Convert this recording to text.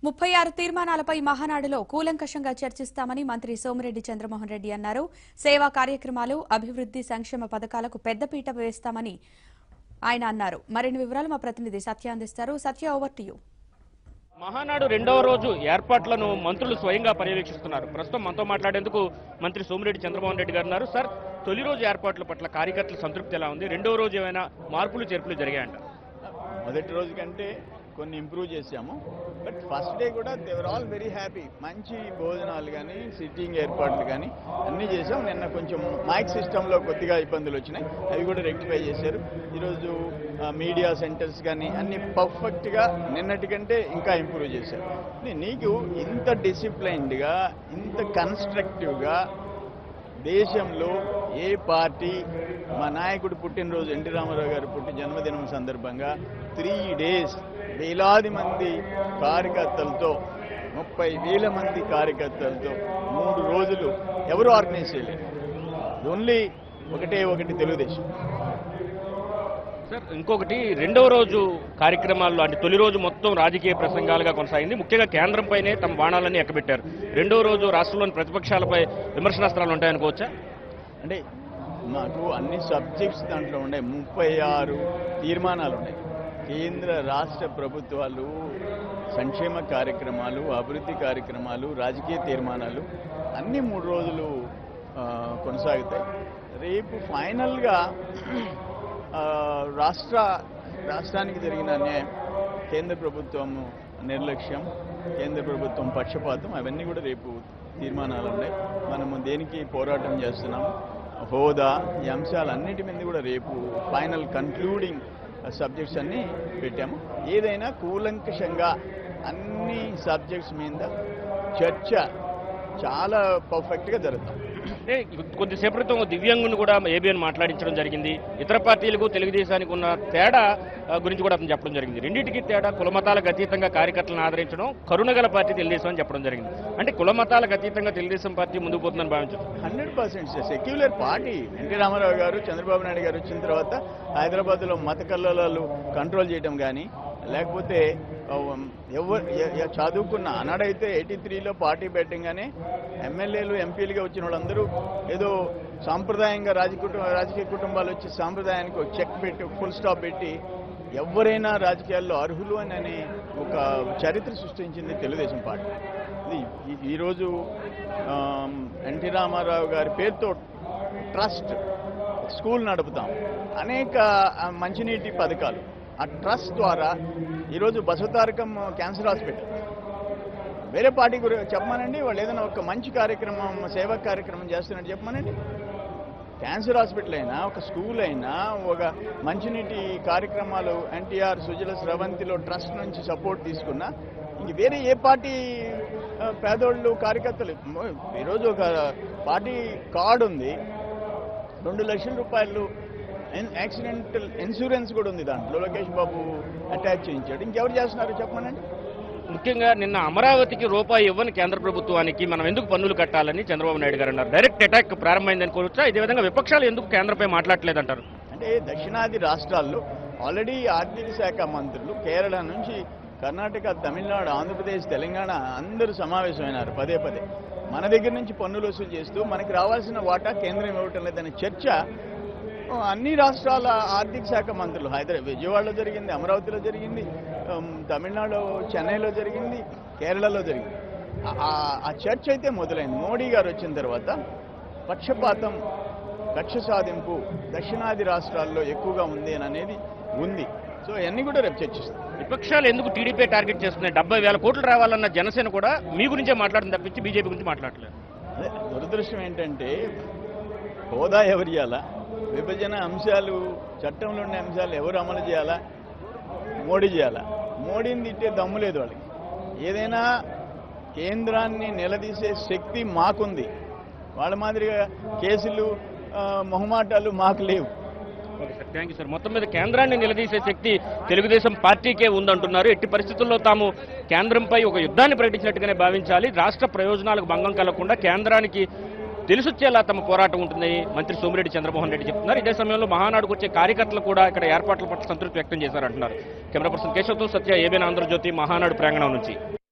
ముప్పై ఆరు తీర్మానాలపై మహానాడులో కూలంకషంగా చర్చిస్తామని మంత్రి సోమిరెడ్డి చంద్రమోహన్ రెడ్డి అన్నారు సేవా కార్యక్రమాలు అభివృద్ది సంక్షేమ పథకాలకు పెద్దపీట వేస్తామని ఆయన అన్నారు మరిన్ని వివరాలు మా ప్రతినిధి సత్య అందిస్తారు Satya over to you Mahanadu రెండవ రోజు ఏర్పాట్లను మంత్రులు స్వయంగా పర్యవేక్షిస్తున్నారు ప్రస్తుతం మనతో మాట్లాడేందుకు మంత్రి సోమిరెడ్డి చంద్రమోహన్ రెడ్డి గారు ఉన్నారు సార్ తొలి రోజు ఏర్పాట్ల పట్ల కార్యకర్తల సంతృప్తి ఎలా ఉంది రెండవ రోజు ఏమైనా మార్పులు చేర్పులు జరిగాయంట మొదటి రోజు కంటే కొన్ని ఇంప్రూవ్ చేశాము బట్ ఫస్ట్ డే కూడా దేవర్ ఆల్ వెరీ హ్యాపీ మంచి భోజనాలు కానీ సిట్టింగ్ ఏర్పాట్లు కానీ అన్నీ చేసాం నిన్న కొంచెం మైక్ సిస్టంలో కొద్దిగా ఇబ్బందులు వచ్చినాయి అవి కూడా రెక్టిఫై చేశారు ఈరోజు మీడియా సెంటర్స్ కానీ అన్ని పర్ఫెక్ట్గా నిన్నటి కంటే ఇంకా ఇంప్రూవ్ చేశారు నీ- నీకు ఇంత డిసిప్లైన్డ్గా ఇంత కన్స్ట్రక్టివ్గా దేశంలో ఏ పార్టీ మా నాయకుడు పుట్టినరోజు ఎన్టీ రామారావు గారు పుట్టి జన్మదినం సందర్భంగా త్రీ డేస్ వేలాది మంది కార్యకర్తలతో ముప్పై వేల మంది కార్యకర్తలతో మూడు రోజులు ఎవరు ఆర్గనైజ్ చేయలేదు ఓన్లీ ఒకటే ఒకటి తెలుగుదేశం సార్ ఇంకొకటి రెండవ రోజు కార్యక్రమాల్లో అంటే తొలి రోజు మొత్తం రాజకీయ ప్రసంగాలుగా కొనసాగింది ముఖ్యంగా కేంద్రంపైనే తమ బాణాలన్నీ ఎక్కబెట్టారు రెండవ రోజు రాష్ట్రంలోని ప్రతిపక్షాలపై విమర్శనాస్త్రాలు ఉంటాయనుకోవచ్చా అంటే మాకు అన్ని సబ్జెక్ట్స్ దాంట్లో ఉన్నాయి ముప్పై ఆరు తీర్మానాలు ఉన్నాయి కేంద్ర రాష్ట్ర ప్రభుత్వాలు సంక్షేమ కార్యక్రమాలు అభివృద్ధి కార్యక్రమాలు రాజకీయ తీర్మానాలు అన్ని మూడు రోజులు ఆ, కొనసాగుతాయి రేపు ఫైనల్గా ఆ, రాష్ట్ర రాష్ట్రానికి జరిగిన అన్యాయం కేంద్ర ప్రభుత్వం నిర్లక్ష్యం కేంద్ర ప్రభుత్వం పక్షపాతం అవన్నీ కూడా రేపు తీర్మానాలు ఉన్నాయి మనము దేనికి పోరాటం చేస్తున్నాం హోదా ఈ అంశాలన్నిటి మీద కూడా రేపు ఫైనల్ కన్క్లూడింగ్ సబ్జెక్ట్స్ అన్నీ పెట్టాము ఏదైనా కూలంకషంగా అన్ని సబ్జెక్ట్స్ మీద చర్చ చాలా పర్ఫెక్ట్గా జరుగుతాం అంటే కొద్దిసేపటి క్రితం దివ్యాంగుని కూడా ఏబిఎన్ మాట్లాడించడం జరిగింది ఇతర పార్టీలకు తెలుగుదేశానికి ఉన్న తేడా ఆ, గురించి కూడా అతను చెప్పడం జరిగింది రెండింటికి తేడా కులమతాలకు అతీతంగా కార్యకర్తలను ఆదరించడం కరుణగల పార్టీ తెలుగుదేశం అని చెప్పడం జరిగింది అంటే కులమతాలకు అతీతంగా తెలుగుదేశం పార్టీ ముందుకు పోతుందని భావించదు hundred percent secular party NT Rama Rao garu Chandrababu Naidu గారు వచ్చిన తర్వాత హైదరాబాద్లో మత కల్లోలాలు కంట్రోల్ చేయడం కానీ లేకపోతే ఎవరు చదువుకున్న ఆనాడైతే ఎయిటీ త్రీలో పార్టీ పెట్టంగానే ఎమ్మెల్యేలు ఎంపీలుగా వచ్చిన వాళ్ళందరూ ఏదో సాంప్రదాయంగా రాజకీయ రాజకీయ కుటుంబాలు వచ్చి సాంప్రదాయానికి ఒక చెక్ పెట్టి ఫుల్ స్టాప్ పెట్టి ఎవరైనా రాజకీయాల్లో అర్హులు అని అనే ఒక చరిత్ర సృష్టించింది తెలుగుదేశం పార్టీ ఇది ఈ- ఈరోజు ఆమ్, ఎన్టీ రామారావు గారి పేరుతో ట్రస్ట్ స్కూల్ నడుపుతాం అనేక ఆ, మంచినీటి పథకాలు ఆ ట్రస్ట్ ద్వారా ఈరోజు బసవతారకం క్యాన్సర్ హాస్పిటల్ వేరే పార్టీ గురించి చెప్పమనండి వాళ్ళు ఏదైనా ఒక మంచి కార్యక్రమం సేవా కార్యక్రమం చేస్తున్నట్టు చెప్పమనండి క్యాన్సర్ హాస్పిటల్ అయినా ఒక స్కూల్ అయినా ఒక మంచినీటి కార్యక్రమాలు ఎన్టీఆర్ సుజల స్రవంతిలో ట్రస్ట్ నుంచి సపోర్ట్ తీసుకున్నా ఇంక వేరే ఏ పార్టీ ఆ, పేదోళ్ళు కార్యకర్తలు మ- ఈరోజు ఒక పార్టీ కార్డు ఉంది రెండు లక్షల రూపాయలు ఇన్- యాక్సిడెంటల్ ఇన్సూరెన్స్ కూడా ఉంది దాంట్లో లోకేష్ బాబు అటాచ్ చేయించాడు ఇంకెవరు చేస్తున్నారు చెప్పమనండి ముఖ్యంగా నిన్న అమరావతికి రూపాయి ఇవ్వని కేంద్ర ప్రభుత్వానికి మనం ఎందుకు పన్నులు కట్టాలని చంద్రబాబు నాయుడు గారు అన్నారు డైరెక్ట్ అటాక్ ప్రారంభమైంది అనుకోవచ్చా ఇదే విధంగా విపక్షాలు ఎందుకు కేంద్రంపై మాట్లాడలేదంటారు అంటే దక్షిణాది రాష్ట్రాల్లో ఆల్రెడీ ఆర్థిక శాఖ మంత్రులు కేరళ నుంచి కర్ణాటక తమిళనాడు ఆంధ్రప్రదేశ్ తెలంగాణ అందరూ సమావేశమైనారు పదే పదే మన దగ్గర నుంచి పన్నులు వసూలు చేస్తూ మనకి రావాల్సిన వాటా కేంద్రం ఇవ్వటం లేదనే చర్చ ఆ, అన్ని రాష్ట్రాల ఆర్థిక శాఖ మంత్రులు హైదరాబాద్ విజయవాడలో జరిగింది అమరావతిలో జరిగింది ఉమ్, తమిళనాడు చెన్నైలో జరిగింది కేరళలో జరిగింది ఆ- ఆ- ఆ చర్చ అయితే మొదలైంది మోడీ గారు వచ్చిన తర్వాత పక్షపాతం కక్ష సాధింపు దక్షిణాది రాష్ట్రాల్లో ఎక్కువగా ఉంది అని అనేది ఉంది సో అవన్నీ కూడా రేపు చర్చిస్తాం విపక్షాలు ఎందుకు టీడీపీ టార్గెట్ చేస్తున్నాయి డెబ్బై వేల కోట్లు రావాలన్న జనసేన కూడా మీ గురించే మాట్లాడుతుంది తప్పించి బీజేపీ గురించి మాట్లాడలేదు అదే దురదృష్టం ఏంటంటే హోదా ఎవరు ఇవ్వాలా విభజన అంశాలు చట్టంలో ఉండే అంశాలు ఎవరు అమలు చేయాలా మోడీ చేయాలా మోడీని తిట్టే దమ్ము లేదు వాళ్ళకి ఏదైనా కేంద్రాన్ని నిలదీసే శక్తి మాకుంది వాళ్ళ మాదిరిగా కేసులు ఆ, మొహమాటాలు మాకు లేవు okay sir thank you sir మొత్తం మీద కేంద్రాన్ని నిలదీసే శక్తి తెలుగుదేశం పార్టీకే ఉందంటున్నారు ఎట్టి పరిస్థితుల్లో తాము కేంద్రంపై ఒక యుద్ధాన్ని ప్రకటించినట్టుగానే భావించాలి రాష్ట్ర ప్రయోజనాలకు భంగం కలగకుండా కేంద్రానికి తెలిసొచ్చేలా తమ పోరాటం ఉంటుందని మంత్రి సోమిరెడ్డి చంద్రమోహన్ రెడ్డి చెప్తున్నారు ఇదే సమయంలో మహానాడుకు వచ్చే కార్యకర్తలు కూడా ఇక్కడ ఏర్పాట్ల పట్ల సంతృప్తి వ్యక్తం చేశారంటున్నారు కెమెరా పర్సన్ కేశవ్తో సత్య ఏబీఎన్ ఆంధ్రజ్యోతి మహానాడు ప్రాంగణం నుంచి